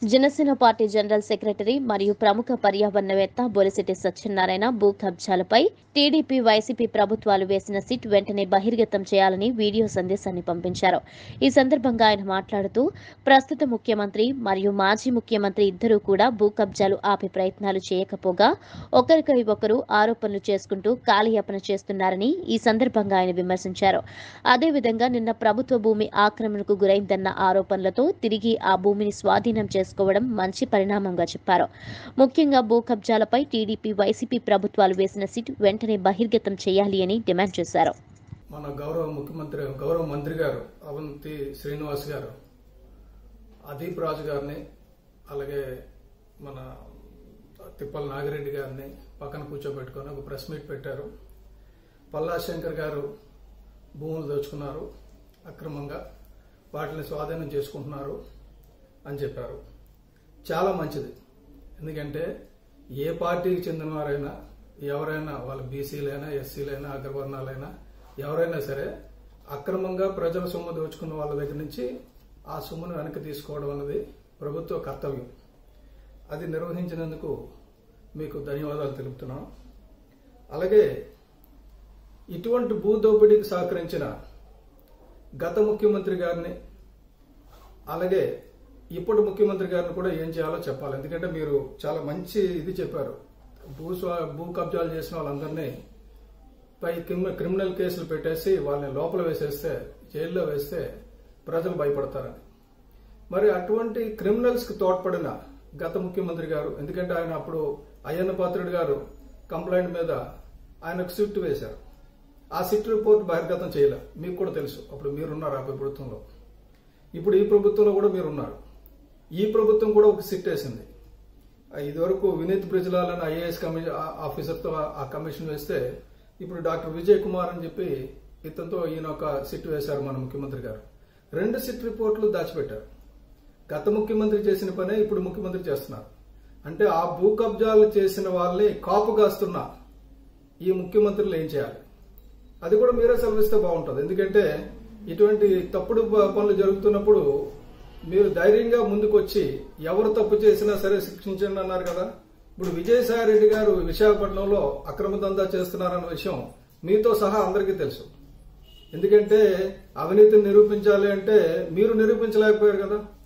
Janasena party general secretary మరియు ప్రముఖ పర్యావరణవేత్త బొలిశెట్టి సత్యనారాయణ భూ కబ్జాలపై టీడీపీ వైసీపీ ప్రభుత్వాలు వేసిన సిట్ వెంటనే బహిర్గతం చేయాలని వీడియో సందేశాన్ని పంపించారు ఈ సందర్భంగా ఆయన మాట్లాడుతూ ప్రస్తుత ముఖ్యమంత్రి మరియు మాజీ ముఖ్యమంత్రి ఇద్దరూ కూడా భూ కబ్జాలు ఆపే ప్రయత్నాలు చేయకపోగా ఒకరిపై ఒకరు ఆరోపణలు చేసుకుంటూ కాలయాపన చేస్తున్నారని ఈ సందర్భంగా ఆయన విమర్శించారు అదేవిధంగా నిన్న ప్రభుత్వ భూమి ఆక్రమణకు గురైందన్న ఆరోపణలతో తిరిగి ఆ భూమిని స్వాధీనం చేసుకోవడం మంచి పరిణామంగా చెప్పారు ముఖ్యంగా భూ కబ్జాలపై టీడీపీ వైసీపీ ప్రభుత్వాలు వేసిన సిట్ వెంటనే బహిర్గతం చేయాలి అని డిమాండ్ చేశారు మన గౌరవ ముఖ్యమంత్రి గౌరవ మంత్రి గారు అవంతి శ్రీనివాస్ గారు అదీప్ రాజు గారిని అలాగే మన తిప్పల నాగిరెడ్డి గారిని పక్కన కూర్చోబెట్టుకొని ఒక ప్రెస్ మీట్ పెట్టారు పల్లా శంకర్ గారు భూములు దోచుకున్నారు అక్రమంగా వాటిని స్వాధీనం చేసుకుంటున్నారు అని చెప్పారు చాలా మంచిది ఎందుకంటే ఏ పార్టీకి చెందిన వారైనా ఎవరైనా వాళ్ళ బీసీలైనా ఎస్సీలైనా అగ్రవర్ణాలైనా ఎవరైనా సరే అక్రమంగా ప్రజల సొమ్ము దోచుకున్న వాళ్ళ దగ్గర నుంచి ఆ సొమ్మును వెనక్కి తీసుకోవడం అనేది ప్రభుత్వ కర్తవ్యం అది నిర్వహించినందుకు మీకు ధన్యవాదాలు తెలుపుతున్నాం అలాగే ఇటువంటి భూ దోపిడీకి సహకరించిన గత ముఖ్యమంత్రి గారిని అలాగే ఇప్పుడు ముఖ్యమంత్రి గారిని కూడా ఏం చేయాలో చెప్పాలి ఎందుకంటే మీరు చాలా మంచి ఇది చెప్పారు భూ స్వా- భూ కబ్జాలు చేసిన వాళ్ళందరినీ పై క్రిమి- క్రిమినల్ కేసులు పెట్టేసి వాళ్ళని లోపల వేసేస్తే జైల్లో వేస్తే ప్రజలు భయపడతారని మరి అటువంటి క్రిమినల్స్ కి తోడ్పడిన గత ముఖ్యమంత్రి గారు ఎందుకంటే ఆయన అప్పుడు అయ్యన్న పాత్రుడు గారు కంప్లైంట్ మీద ఆయనకు సిట్ వేశారు ఆ సిట్ రిపోర్ట్ బహిర్గతం చేయలే మీకు కూడా తెలుసు అప్పుడు మీరున్నారు ఆ ప్రభుత్వంలో ఇప్పుడు ఈ ప్రభుత్వంలో కూడా మీరున్నారు ఈ ప్రభుత్వం కూడా ఒక సిట్ వేసింది ఆ ఇదివరకు వినీత్ బ్రిజ్లాల్ అని ఐఏఎస్ కమిషన్ ఆఫీసర్తో ఆ కమిషన్ వేస్తే ఇప్పుడు డాక్టర్ విజయ్ కుమార్ అని చెప్పి ఇతనితో ఈయన ఒక సిట్ వేశారు మన ముఖ్యమంత్రి గారు రెండు సిట్ రిపోర్ట్లు దాచిపెట్టారు గత ముఖ్యమంత్రి చేసిన పనే ఇప్పుడు ముఖ్యమంత్రి చేస్తున్నారు అంటే ఆ భూ కబ్జాలు చేసిన వాళ్ళని కాపు కాస్తున్న ఈ ముఖ్యమంత్రులు ఏం చేయాలి అది కూడా మీరే సెలవిస్తే బాగుంటుంది ఎందుకంటే ఇటువంటి తప్పుడు ప- పనులు జరుగుతున్నప్పుడు మీరు ధైర్యంగా ముందుకొచ్చి ఎవరు తప్పు చేసినా సరే శిక్షించండి అన్నారు కదా ఇప్పుడు విజయసాయి రెడ్డి గారు విశాఖపట్నంలో అక్రమ దందా చేస్తున్నారన్న విషయం మీతో సహా అందరికీ తెలుసు ఎందుకంటే అవినీతిని నిరూపించాలి అంటే మీరు నిరూపించలేకపోయారు కదా